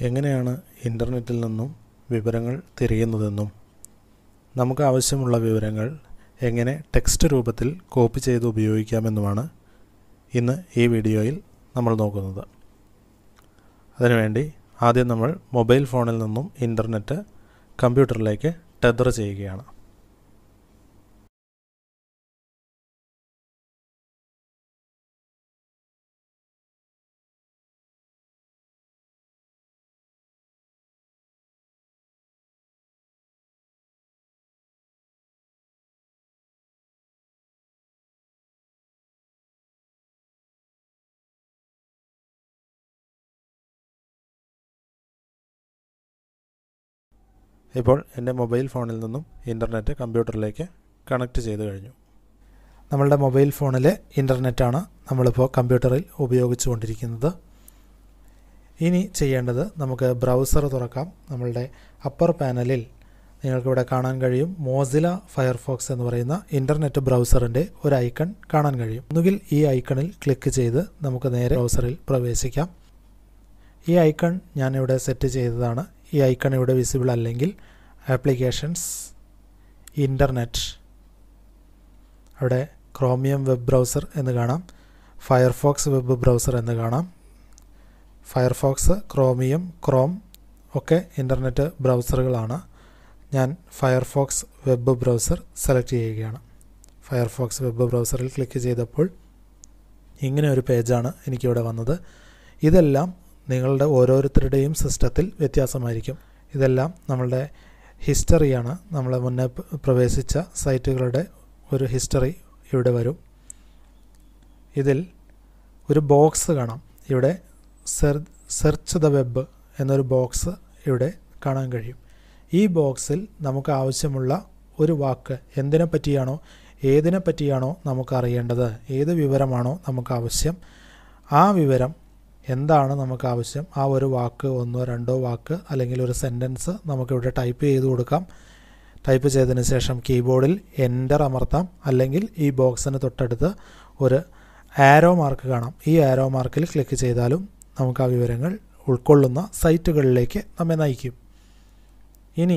എങ്ങനെയാണ് ഇൻ്റർനെറ്റിൽ നിന്നും വിവരങ്ങൾ തിരയുന്നതെന്നും നമുക്ക് ആവശ്യമുള്ള വിവരങ്ങൾ എങ്ങനെ ടെക്സ്റ്റ് രൂപത്തിൽ കോപ്പി ചെയ്ത് ഉപയോഗിക്കാമെന്നുമാണ് ഇന്ന് ഈ വീഡിയോയിൽ നമ്മൾ നോക്കുന്നത് അതിനുവേണ്ടി ആദ്യം നമ്മൾ മൊബൈൽ ഫോണിൽ നിന്നും ഇൻ്റർനെറ്റ് കമ്പ്യൂട്ടറിലേക്ക് ടെതർ ചെയ്യുകയാണ് ഇപ്പോൾ എൻ്റെ മൊബൈൽ ഫോണിൽ നിന്നും ഇൻ്റർനെറ്റ് കമ്പ്യൂട്ടറിലേക്ക് കണക്ട് ചെയ്ത് കഴിഞ്ഞു നമ്മളുടെ മൊബൈൽ ഫോണിലെ ഇൻ്റർനെറ്റാണ് നമ്മളിപ്പോൾ കമ്പ്യൂട്ടറിൽ ഉപയോഗിച്ചു കൊണ്ടിരിക്കുന്നത് ഇനി ചെയ്യേണ്ടത് നമുക്ക് ബ്രൗസർ തുറക്കാം നമ്മളുടെ അപ്പർ പാനലിൽ നിങ്ങൾക്കിവിടെ കാണാൻ കഴിയും മോസില ഫയർഫോക്സ് എന്ന് പറയുന്ന ഇൻ്റർനെറ്റ് ബ്രൗസറിൻ്റെ ഒരു ഐക്കൺ കാണാൻ കഴിയും ഒന്നുകിൽ ഈ ഐക്കണിൽ ക്ലിക്ക് ചെയ്ത് നമുക്ക് നേരെ ബ്രൗസറിൽ പ്രവേശിക്കാം ഈ ഐക്കൺ ഞാനിവിടെ സെറ്റ് ചെയ്തതാണ് ഈ ഐക്കൺ ഇവിടെ വിസിബിൾ അല്ലെങ്കിൽ ആപ്ലിക്കേഷൻസ് ഇൻ്റർനെറ്റ് അവിടെ ക്രോമിയം വെബ് ബ്രൗസർ എന്ന് കാണാം ഫയർഫോക്സ് വെബ് ബ്രൗസർ എന്ന് കാണാം ഫയർഫോക്സ് ക്രോമിയം ക്രോം ഒക്കെ ഇൻ്റർനെറ്റ് ബ്രൗസറുകളാണ് ഞാൻ ഫയർഫോക്സ് വെബ് ബ്രൗസർ സെലക്ട് ചെയ്യുകയാണ് ഫയർഫോക്സ് വെബ് ബ്രൗസറിൽ ക്ലിക്ക് ചെയ്തപ്പോൾ ഇങ്ങനെ ഒരു പേജാണ് എനിക്കിവിടെ വന്നത് ഇതെല്ലാം നിങ്ങളുടെ ഓരോരുത്തരുടെയും സിസ്റ്റത്തിൽ വ്യത്യാസമായിരിക്കും ഇതെല്ലാം നമ്മളുടെ ഹിസ്റ്ററിയാണ് നമ്മൾ മുന്നേ പ്രവേശിച്ച സൈറ്റുകളുടെ ഒരു ഹിസ്റ്ററി ഇവിടെ വരും ഇതിൽ ഒരു ബോക്സ് കാണാം ഇവിടെ സെർച്ച് ദ വെബ് എന്നൊരു ബോക്സ് ഇവിടെ കാണാൻ കഴിയും ഈ ബോക്സിൽ നമുക്ക് ആവശ്യമുള്ള ഒരു വാക്ക് എന്തിനെ പറ്റിയാണോ ഏതിനെ പറ്റിയാണോ നമുക്ക് അറിയേണ്ടത് ഏത് വിവരമാണോ നമുക്ക് ആവശ്യം ആ വിവരം എന്താണ് നമുക്ക് ആവശ്യം ആ ഒരു വാക്ക് ഒന്നോ രണ്ടോ വാക്ക് അല്ലെങ്കിൽ ഒരു സെൻറ്റൻസ് നമുക്കിവിടെ ടൈപ്പ് ചെയ്ത് കൊടുക്കാം ടൈപ്പ് ചെയ്തതിന് ശേഷം കീബോർഡിൽ എൻ്റർ അമർത്താം അല്ലെങ്കിൽ ഈ ബോക്സിന് തൊട്ടടുത്ത് ഒരു ആരോ മാർക്ക് കാണാം ഈ ആരോ മാർക്കിൽ ക്ലിക്ക് ചെയ്താലും നമുക്ക് ആ വിവരങ്ങൾ ഉൾക്കൊള്ളുന്ന സൈറ്റുകളിലേക്ക് നമ്മെ നയിക്കും ഇനി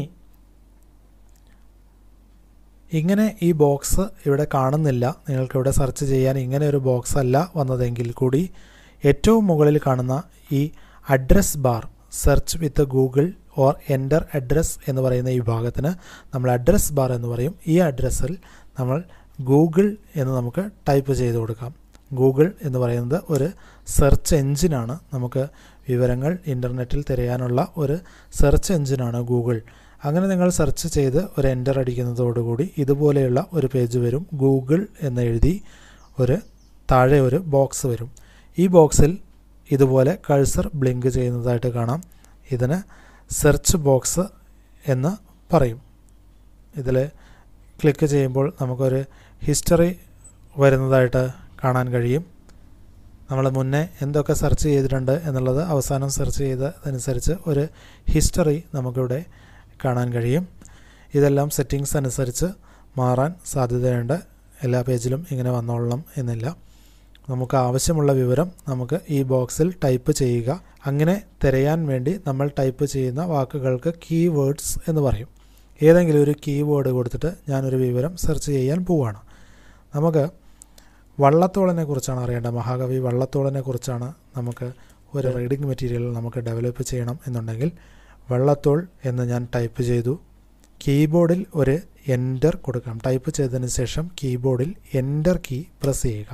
ഇങ്ങനെ ഈ ബോക്സ് ഇവിടെ കാണുന്നില്ല നിങ്ങൾക്കിവിടെ സെർച്ച് ചെയ്യാൻ ഇങ്ങനെ ഒരു ബോക്സ് അല്ല വന്നതെങ്കിൽ കൂടി ഏറ്റവും മുകളിൽ കാണുന്ന ഈ address bar search with Google or enter address എന്ന് പറയുന്ന ഈ ഭാഗത്തിന് നമ്മൾ അഡ്രസ് ബാർ എന്ന് പറയും ഈ അഡ്രസ്സിൽ നമ്മൾ ഗൂഗിൾ എന്ന് നമുക്ക് ടൈപ്പ് ചെയ്ത് കൊടുക്കാം ഗൂഗിൾ എന്ന് പറയുന്നത് ഒരു സെർച്ച് എഞ്ചിനാണ് നമുക്ക് വിവരങ്ങൾ ഇൻ്റർനെറ്റിൽ തിരയാനുള്ള ഒരു സെർച്ച് എഞ്ചിനാണ് ഗൂഗിൾ അങ്ങനെ നിങ്ങൾ സെർച്ച് ചെയ്ത് ഒരു എൻ്റർ അടിക്കുന്നതോടുകൂടി ഇതുപോലെയുള്ള ഒരു പേജ് വരും ഗൂഗിൾ എന്ന് എഴുതി ഒരു താഴെ ഒരു ബോക്സ് വരും ഈ ബോക്സിൽ ഇതുപോലെ കഴ്സർ ബ്ലിങ്ക് ചെയ്യുന്നതായിട്ട് കാണാം ഇതിന് സെർച്ച് ബോക്സ് എന്ന് പറയും ഇതിൽ ക്ലിക്ക് ചെയ്യുമ്പോൾ നമുക്കൊരു ഹിസ്റ്ററി വരുന്നതായിട്ട് കാണാൻ കഴിയും നമ്മൾ മുന്നേ എന്തൊക്കെ സെർച്ച് ചെയ്തിട്ടുണ്ട് എന്നുള്ളത് അവസാനം സെർച്ച് ചെയ്തതനുസരിച്ച് ഒരു ഹിസ്റ്ററി നമുക്കിവിടെ കാണാൻ കഴിയും ഇതെല്ലാം സെറ്റിങ്സ് അനുസരിച്ച് മാറാൻ സാധ്യതയുണ്ട് എല്ലാ പേജിലും ഇങ്ങനെ വന്നോളണം എന്നില്ല നമുക്ക് ആവശ്യമുള്ള വിവരം നമുക്ക് ഈ ബോക്സിൽ ടൈപ്പ് ചെയ്യുക അങ്ങനെ തിരയാൻ വേണ്ടി നമ്മൾ ടൈപ്പ് ചെയ്യുന്ന വാക്കുകൾക്ക് കീവേഡ്സ് എന്ന് പറയും ഏതെങ്കിലും ഒരു കീവേഡ് കൊടുത്തിട്ട് ഞാനൊരു വിവരം സെർച്ച് ചെയ്യാൻ പോവുകയാണ് നമുക്ക് വള്ളത്തോളിനെ കുറിച്ചാണ് അറിയേണ്ടത് മഹാകവി വള്ളത്തോളിനെ കുറിച്ചാണ് നമുക്ക് ഒരു റീഡിംഗ് മെറ്റീരിയൽ നമുക്ക് ഡെവലപ്പ് ചെയ്യണം എന്നുണ്ടെങ്കിൽ വള്ളത്തോൾ എന്ന് ഞാൻ ടൈപ്പ് ചെയ്തു കീബോർഡിൽ ഒരു എൻ്റർ കൊടുക്കാം ടൈപ്പ് ചെയ്തതിന് ശേഷം കീബോർഡിൽ എൻ്റർ കീ പ്രസ് ചെയ്യുക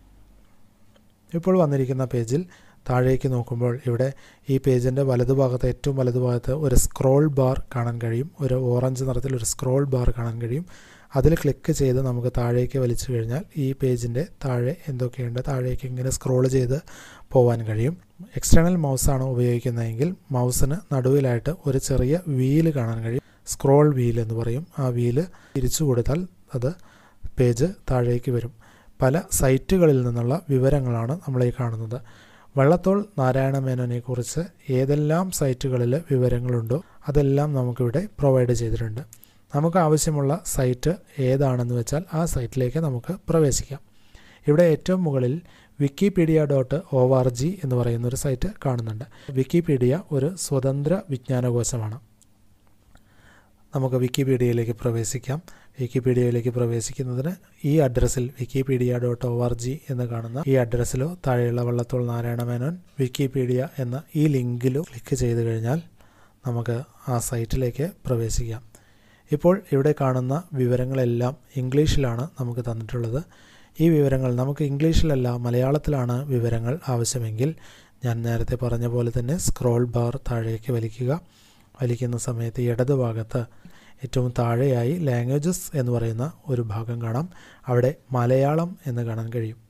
ഇപ്പോൾ വന്നിരിക്കുന്ന പേജിൽ താഴേക്ക് നോക്കുമ്പോൾ ഇവിടെ ഈ പേജിൻ്റെ വലതുഭാഗത്ത് ഏറ്റവും വലതുഭാഗത്ത് ഒരു സ്ക്രോൾ ബാർ കാണാൻ കഴിയും ഒരു ഓറഞ്ച് നിറത്തിൽ ഒരു സ്ക്രോൾ ബാർ കാണാൻ കഴിയും അതിൽ ക്ലിക്ക് ചെയ്ത് നമുക്ക് താഴേക്ക് വലിച്ചു കഴിഞ്ഞാൽ ഈ പേജിൻ്റെ താഴെ എന്തൊക്കെയുണ്ട് താഴേക്ക് ഇങ്ങനെ സ്ക്രോൾ ചെയ്ത് പോകാൻ കഴിയും എക്സ്റ്റേണൽ മൗസാണ് ഉപയോഗിക്കുന്നതെങ്കിൽ മൗസിന് നടുവിലായിട്ട് ഒരു ചെറിയ വീല് കാണാൻ കഴിയും സ്ക്രോൾ വീൽ എന്ന് പറയും ആ വീല് തിരിച്ചു കൊടുത്താൽ അത് പേജ് താഴേക്ക് വരും പല സൈറ്റുകളിൽ നിന്നുള്ള വിവരങ്ങളാണ് നമ്മൾ ഈ കാണുന്നത് വള്ളത്തോൾ നാരായണ മേനോനെക്കുറിച്ച് ഏതെല്ലാം സൈറ്റുകളിൽ വിവരങ്ങളുണ്ടോ അതെല്ലാം നമുക്കിവിടെ പ്രൊവൈഡ് ചെയ്തിട്ടുണ്ട് നമുക്ക് ആവശ്യമുള്ള സൈറ്റ് ഏതാണെന്ന് വെച്ചാൽ ആ സൈറ്റിലേക്ക് നമുക്ക് പ്രവേശിക്കാം ഇവിടെ ഏറ്റവും മുകളിൽ Wikipedia dot O R G എന്ന് പറയുന്ന ഒരു സൈറ്റ് കാണുന്നുണ്ട് വിക്കിപീഡിയ ഒരു സ്വതന്ത്ര വിജ്ഞാനകോശമാണ് നമുക്ക് വിക്കിപീഡിയയിലേക്ക് പ്രവേശിക്കാം വിക്കിപീഡിയയിലേക്ക് പ്രവേശിക്കുന്നതിന് ഈ അഡ്രസ്സിൽ Wikipedia dot O R G എന്ന് കാണുന്ന ഈ അഡ്രസ്സിലോ താഴെയുള്ള വള്ളത്തോൾ നാരായണ മേനോൻ വിക്കിപീഡിയ എന്ന ഈ ലിങ്കിലോ ക്ലിക്ക് ചെയ്ത് കഴിഞ്ഞാൽ നമുക്ക് ആ സൈറ്റിലേക്ക് പ്രവേശിക്കാം ഇപ്പോൾ ഇവിടെ കാണുന്ന വിവരങ്ങളെല്ലാം ഇംഗ്ലീഷിലാണ് നമുക്ക് തന്നിട്ടുള്ളത് ഈ വിവരങ്ങൾ നമുക്ക് ഇംഗ്ലീഷിലല്ല മലയാളത്തിലാണ് വിവരങ്ങൾ ആവശ്യമെങ്കിൽ ഞാൻ നേരത്തെ പറഞ്ഞ പോലെ തന്നെ സ്ക്രോൾ ബാർ താഴേക്ക് വലിക്കുക വലിക്കുന്ന സമയത്ത് ഇടത് ഭാഗത്ത് ഏറ്റവും താഴെയായി ലാംഗ്വേജസ് എന്ന് പറയുന്ന ഒരു ഭാഗം കാണാം അവിടെ മലയാളം എന്ന് കാണാൻ കഴിയും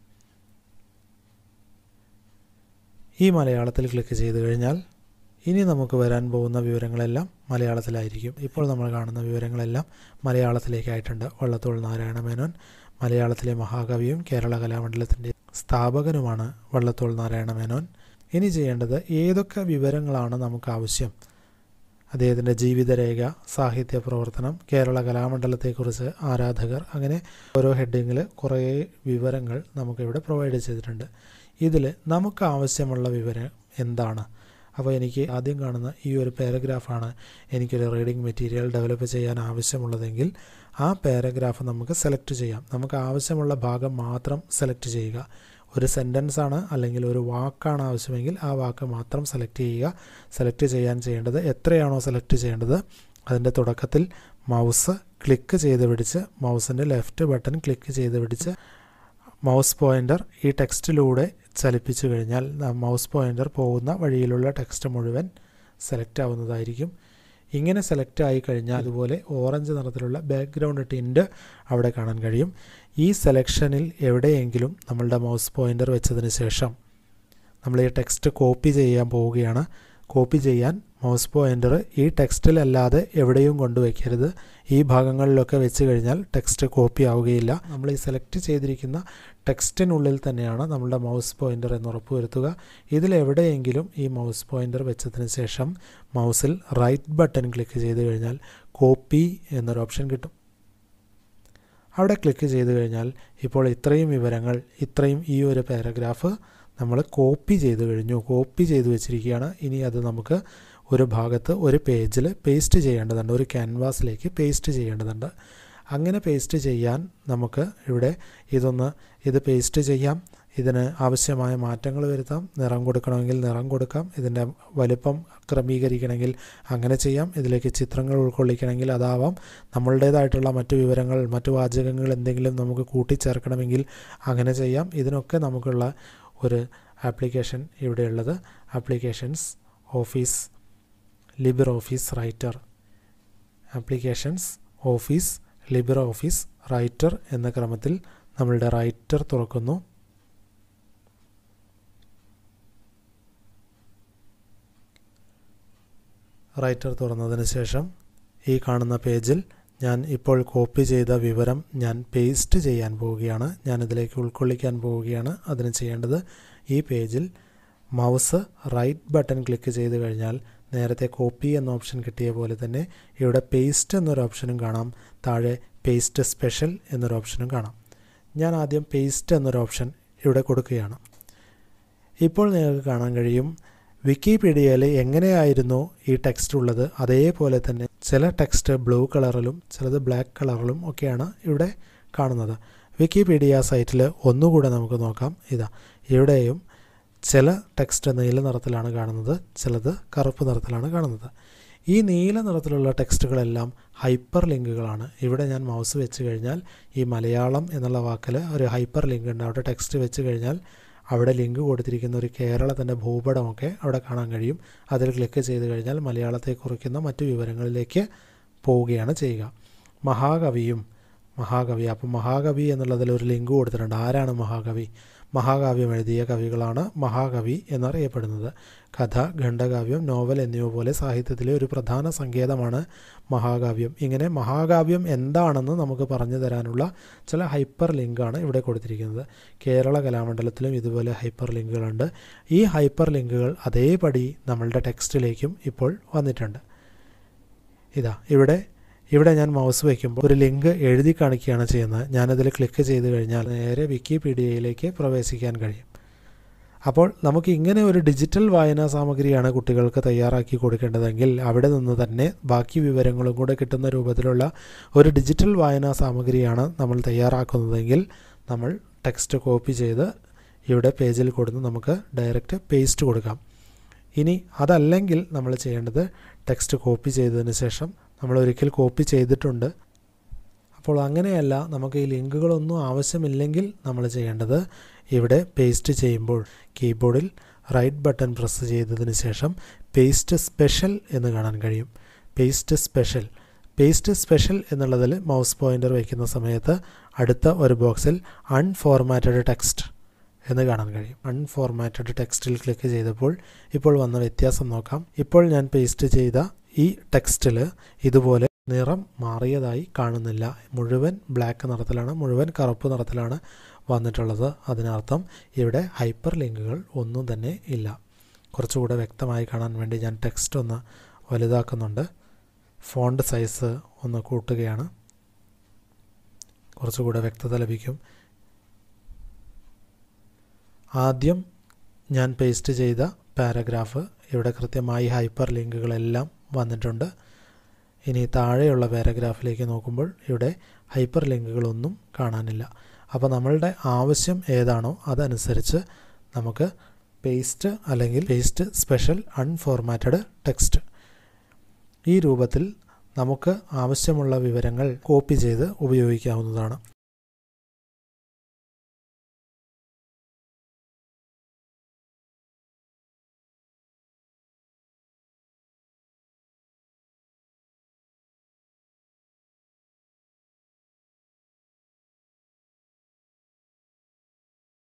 ഈ മലയാളത്തിൽ ക്ലിക്ക് ചെയ്ത് കഴിഞ്ഞാൽ ഇനി നമുക്ക് വരാൻ പോകുന്ന വിവരങ്ങളെല്ലാം മലയാളത്തിലായിരിക്കും ഇപ്പോൾ നമ്മൾ കാണുന്ന വിവരങ്ങളെല്ലാം മലയാളത്തിലേക്കായിട്ടുണ്ട് വള്ളത്തോൾ നാരായണ മേനോൻ മലയാളത്തിലെ മഹാകവിയും കേരള കലാമണ്ഡലത്തിൻ്റെ സ്ഥാപകനുമാണ് വള്ളത്തോൾ നാരായണ മേനോൻ ഇനി ചെയ്യേണ്ടത് ഏതൊക്കെ വിവരങ്ങളാണ് നമുക്ക് ആവശ്യം അദ്ദേഹത്തിൻ്റെ ജീവിതരേഖ സാഹിത്യ പ്രവർത്തനം കേരള കലാമണ്ഡലത്തെക്കുറിച്ച് ആരാധകർ അങ്ങനെ ഓരോ ഹെഡിങ്ങിൽ കുറേ വിവരങ്ങൾ നമുക്കിവിടെ പ്രൊവൈഡ് ചെയ്തിട്ടുണ്ട് ഇതിൽ നമുക്ക് ആവശ്യമുള്ള വിവരം എന്താണ് അപ്പോൾ എനിക്ക് ആദ്യം കാണുന്ന ഈ ഒരു പാരഗ്രാഫാണ് എനിക്കൊരു റീഡിംഗ് മെറ്റീരിയൽ ഡെവലപ്പ് ചെയ്യാൻ ആവശ്യമുള്ളതെങ്കിൽ ആ പാരഗ്രാഫ് നമുക്ക് സെലക്ട് ചെയ്യാം നമുക്ക് ആവശ്യമുള്ള ഭാഗം മാത്രം സെലക്ട് ചെയ്യുക ഒരു സെൻറ്റൻസ് ആണ് അല്ലെങ്കിൽ ഒരു വാക്കാണ് ആവശ്യമെങ്കിൽ ആ വാക്ക് മാത്രം സെലക്ട് ചെയ്യുക സെലക്ട് ചെയ്യാൻ ചെയ്യേണ്ടത് എത്രയാണോ സെലക്ട് ചെയ്യേണ്ടത് അതിൻ്റെ തുടക്കത്തിൽ മൗസ് ക്ലിക്ക് ചെയ്ത് പിടിച്ച് മൗസിൻ്റെ ലെഫ്റ്റ് ബട്ടൺ ക്ലിക്ക് ചെയ്ത് പിടിച്ച് മൗസ് പോയിൻ്റർ ഈ ടെക്സ്റ്റിലൂടെ ചലിപ്പിച്ചു കഴിഞ്ഞാൽ മൗസ് പോയിൻ്റർ പോകുന്ന വഴിയിലുള്ള ടെക്സ്റ്റ് മുഴുവൻ സെലക്ട് ആവുന്നതായിരിക്കും ഇങ്ങനെ സെലക്ട് ആയി കഴിഞ്ഞാൽ അതുപോലെ ഓറഞ്ച് നിറത്തിലുള്ള ബാക്ക്ഗ്രൗണ്ട് ടിൻറ്റ് അവിടെ കാണാൻ കഴിയും ഈ സെലക്ഷനിൽ എവിടെയെങ്കിലും നമ്മളുടെ മൗസ് പോയിൻ്റർ വെച്ചതിന് ശേഷം നമ്മൾ ഈ ടെക്സ്റ്റ് കോപ്പി ചെയ്യാൻ പോവുകയാണ് കോപ്പി ചെയ്യാൻ മൗസ് പോയിൻ്റർ ഈ ടെക്സ്റ്റിലല്ലാതെ എവിടെയും കൊണ്ടുവയ്ക്കരുത് ഈ ഭാഗങ്ങളിലൊക്കെ വെച്ച് കഴിഞ്ഞാൽ ടെക്സ്റ്റ് കോപ്പി ആവുകയില്ല നമ്മൾ ഈ സെലക്ട് ചെയ്തിരിക്കുന്ന ടെക്സ്റ്റിനുള്ളിൽ തന്നെയാണ് നമ്മളുടെ മൗസ് പോയിൻ്റർ എന്ന് ഉറപ്പുവരുത്തുക ഇതിലെവിടെയെങ്കിലും ഈ മൗസ് പോയിൻ്റർ വെച്ചതിന് ശേഷം മൗസിൽ റൈറ്റ് ബട്ടൺ ക്ലിക്ക് ചെയ്ത് കഴിഞ്ഞാൽ കോപ്പി എന്നൊരു ഓപ്ഷൻ കിട്ടും അവിടെ ക്ലിക്ക് ചെയ്ത് കഴിഞ്ഞാൽ ഇപ്പോൾ ഇത്രയും വിവരങ്ങൾ ഇത്രയും ഈ ഒരു പാരഗ്രാഫ് നമ്മൾ കോപ്പി ചെയ്ത് കഴിഞ്ഞു കോപ്പി ചെയ്ത് വെച്ചിരിക്കുകയാണ് ഇനി അത് നമുക്ക് ഒരു ഭാഗത്ത് ഒരു പേജിൽ പേസ്റ്റ് ചെയ്യേണ്ടതുണ്ട് ഒരു ക്യാൻവാസിലേക്ക് പേസ്റ്റ് ചെയ്യേണ്ടതുണ്ട് അങ്ങനെ പേസ്റ്റ് ചെയ്യാൻ നമുക്ക് ഇവിടെ ഇതൊന്ന് ഇത് പേസ്റ്റ് ചെയ്യാം ഇതിന് ആവശ്യമായ മാറ്റങ്ങൾ വരുത്താം നിറം കൊടുക്കണമെങ്കിൽ നിറം കൊടുക്കാം ഇതിൻ്റെ വലിപ്പം ക്രമീകരിക്കണമെങ്കിൽ അങ്ങനെ ചെയ്യാം ഇതിലേക്ക് ചിത്രങ്ങൾ ഉൾക്കൊള്ളിക്കണമെങ്കിൽ അതാവാം നമ്മളുടേതായിട്ടുള്ള മറ്റു വിവരങ്ങൾ മറ്റു വാചകങ്ങൾ എന്തെങ്കിലും നമുക്ക് കൂട്ടിച്ചേർക്കണമെങ്കിൽ അങ്ങനെ ചെയ്യാം ഇതിനൊക്കെ നമുക്കുള്ള ഒരു ആപ്ലിക്കേഷൻ ഇവിടെയുള്ളത് applications Office Libre Office Writer applications Office Libre Office Writer എന്ന ക്രമത്തിൽ നമ്മളുടെ റൈറ്റർ തുറക്കുന്നു റൈറ്റർ തുറന്നതിന് ശേഷം ഈ കാണുന്ന പേജിൽ ഞാൻ ഇപ്പോൾ കോപ്പി ചെയ്ത വിവരം ഞാൻ പേസ്റ്റ് ചെയ്യാൻ പോവുകയാണ് ഞാൻ ഇതിലേക്ക് ഉൾക്കൊള്ളിക്കാൻ പോവുകയാണ് അതിന് ചെയ്യേണ്ടത് ഈ പേജിൽ മൗസ് റൈറ്റ് ബട്ടൺ ക്ലിക്ക് ചെയ്ത് കഴിഞ്ഞാൽ നേരത്തെ കോപ്പി എന്ന ഓപ്ഷൻ കിട്ടിയ പോലെ തന്നെ ഇവിടെ പേസ്റ്റ് എന്നൊരു ഓപ്ഷനും കാണാം താഴെ പേസ്റ്റ് സ്പെഷ്യൽ എന്നൊരു ഓപ്ഷനും കാണാം ഞാൻ ആദ്യം പേസ്റ്റ് എന്നൊരു ഓപ്ഷൻ ഇവിടെ കൊടുക്കുകയാണ് ഇപ്പോൾ നിങ്ങൾക്ക് കാണാൻ കഴിയും വിക്കിപീഡിയയിൽ എങ്ങനെയായിരുന്നു ഈ ടെക്സ്റ്റ് ഉള്ളത് അതേപോലെ തന്നെ ചില ടെക്സ്റ്റ് ബ്ലൂ കളറിലും ചിലത് ബ്ലാക്ക് കളറിലും ഒക്കെയാണ് ഇവിടെ കാണുന്നത് വിക്കിപീഡിയ സൈറ്റിൽ ഒന്നുകൂടെ നമുക്ക് നോക്കാം ഇതാ ഇവിടെയും ചില ടെക്സ്റ്റ് നീല നിറത്തിലാണ് കാണുന്നത് ചിലത് കറുപ്പ് നിറത്തിലാണ് കാണുന്നത് ഈ നീല നിറത്തിലുള്ള ടെക്സ്റ്റുകളെല്ലാം ഹൈപ്പർ ലിങ്കുകളാണ് ഇവിടെ ഞാൻ മൗസ് വെച്ച് കഴിഞ്ഞാൽ ഈ മലയാളം എന്നുള്ള വാക്കിൽ ഒരു ഹൈപ്പർ ലിങ്ക് ഉണ്ട് അവിടെ ടെക്സ്റ്റ് വെച്ച് കഴിഞ്ഞാൽ അവിടെ ലിങ്ക് കൊടുത്തിരിക്കുന്ന ഒരു കേരളത്തിൻ്റെ ഭൂപടമൊക്കെ അവിടെ കാണാൻ കഴിയും അതിൽ ക്ലിക്ക് ചെയ്ത് കഴിഞ്ഞാൽ മലയാളത്തെ കുറിക്കുന്ന മറ്റു വിവരങ്ങളിലേക്ക് പോവുകയാണ് ചെയ്യുക മഹാകവിയും മഹാകവി അപ്പം മഹാകവി എന്നുള്ളതിൽ ഒരു ലിങ്ക് കൊടുത്തിട്ടുണ്ട് ആരാണ് മഹാകവി മഹാകാവ്യം എഴുതിയ കവികളാണ് മഹാകവി എന്നറിയപ്പെടുന്നത് കഥ ഖണ്ഡകാവ്യം നോവൽ എന്നിവ പോലെ സാഹിത്യത്തിലെ ഒരു പ്രധാന സങ്കേതമാണ് മഹാകാവ്യം ഇങ്ങനെ മഹാകാവ്യം എന്താണെന്ന് നമുക്ക് പറഞ്ഞു തരാനുള്ള ചില ഹൈപ്പർ ലിങ്കാണ് ഇവിടെ കൊടുത്തിരിക്കുന്നത് കേരള കലാമണ്ഡലത്തിലും ഇതുപോലെ ഹൈപ്പർ ലിങ്കുകളുണ്ട് ഈ ഹൈപ്പർ ലിങ്കുകൾ അതേപടി നമ്മളുടെ ടെക്സ്റ്റിലേക്കും ഇപ്പോൾ വന്നിട്ടുണ്ട് ഇതാ ഇവിടെ ഇവിടെ ഞാൻ മൗസ് വയ്ക്കുമ്പോൾ ഒരു ലിങ്ക് എഴുതി കാണിക്കുകയാണ് ചെയ്യുന്നത് ഞാനതിൽ ക്ലിക്ക് ചെയ്ത് കഴിഞ്ഞാൽ നേരെ വിക്കിപീഡിയയിലേക്ക് പ്രവേശിക്കാൻ കഴിയും അപ്പോൾ നമുക്ക് ഇങ്ങനെ ഒരു ഡിജിറ്റൽ വായനാ സാമഗ്രിയാണ് കുട്ടികൾക്ക് തയ്യാറാക്കി കൊടുക്കേണ്ടതെങ്കിൽ അവിടെ നിന്ന് തന്നെ ബാക്കി വിവരങ്ങളും കൂടെ കിട്ടുന്ന രൂപത്തിലുള്ള ഒരു ഡിജിറ്റൽ വായനാ സാമഗ്രിയാണ് നമ്മൾ തയ്യാറാക്കുന്നതെങ്കിൽ നമ്മൾ ടെക്സ്റ്റ് കോപ്പി ചെയ്ത് ഇവിടെ പേജിൽ കൊടുത്ത് നമുക്ക് ഡയറക്റ്റ് പേസ്റ്റ് കൊടുക്കാം ഇനി അതല്ലെങ്കിൽ നമ്മൾ ചെയ്യേണ്ടത് ടെക്സ്റ്റ് കോപ്പി ചെയ്തതിന് ശേഷം നമ്മൾ ഒരിക്കൽ കോപ്പി ചെയ്തിട്ടുണ്ട് അപ്പോൾ അങ്ങനെയല്ല നമുക്ക് ഈ ലിങ്കുകളൊന്നും ആവശ്യമില്ലെങ്കിൽ നമ്മൾ ചെയ്യേണ്ടത് ഇവിടെ പേസ്റ്റ് ചെയ്യുമ്പോൾ കീബോർഡിൽ റൈറ്റ് ബട്ടൺ പ്രസ് ചെയ്തതിന് ശേഷം പേസ്റ്റ് സ്പെഷ്യൽ എന്ന് കാണാൻ കഴിയും പേസ്റ്റ് സ്പെഷ്യൽ പേസ്റ്റ് സ്പെഷ്യൽ എന്നുള്ളതിൽ മൗസ് പോയിൻ്റർ വയ്ക്കുന്ന സമയത്ത് അടുത്ത ഒരു ബോക്സിൽ അൺഫോർമാറ്റഡ് ടെക്സ്റ്റ് എന്ന് കാണാൻ കഴിയും അൺഫോർമാറ്റഡ് ടെക്സ്റ്റിൽ ക്ലിക്ക് ചെയ്തപ്പോൾ ഇപ്പോൾ വന്ന വ്യത്യാസം നോക്കാം ഇപ്പോൾ ഞാൻ പേസ്റ്റ് ചെയ്ത ഈ ടെക്സ്റ്റിൽ ഇതുപോലെ നിറം മാറിയതായി കാണുന്നില്ല മുഴുവൻ ബ്ലാക്ക് നിറത്തിലാണ് മുഴുവൻ കറുപ്പ് നിറത്തിലാണ് വന്നിട്ടുള്ളത് അതിനർത്ഥം ഇവിടെ ഹൈപ്പർ ലിങ്കുകൾ ഒന്നും തന്നെ ഇല്ല കുറച്ചുകൂടെ വ്യക്തമായി കാണാൻ വേണ്ടി ഞാൻ ടെക്സ്റ്റ് ഒന്ന് വലുതാക്കുന്നുണ്ട് ഫോണ്ട് സൈസ് ഒന്ന് കൂട്ടുകയാണ് കുറച്ചുകൂടെ വ്യക്തത ലഭിക്കും ആദ്യം ഞാൻ പേസ്റ്റ് ചെയ്ത പാരഗ്രാഫ് ഇവിടെ കൃത്യമായി ഹൈപ്പർ ലിങ്കുകളെല്ലാം വന്നിട്ടുണ്ട് ഇനി താഴെയുള്ള പാരഗ്രാഫിലേക്ക് നോക്കുമ്പോൾ ഇവിടെ ഹൈപ്പർ ലിങ്കുകളൊന്നും കാണാനില്ല അപ്പോൾ നമ്മളുടെ ആവശ്യം ഏതാണോ അതനുസരിച്ച് നമുക്ക് പേസ്റ്റ് അല്ലെങ്കിൽ പേസ്റ്റ് സ്പെഷ്യൽ അൺഫോർമാറ്റഡ് ടെക്സ്റ്റ് ഈ രൂപത്തിൽ നമുക്ക് ആവശ്യമുള്ള വിവരങ്ങൾ കോപ്പി ചെയ്ത് ഉപയോഗിക്കാവുന്നതാണ്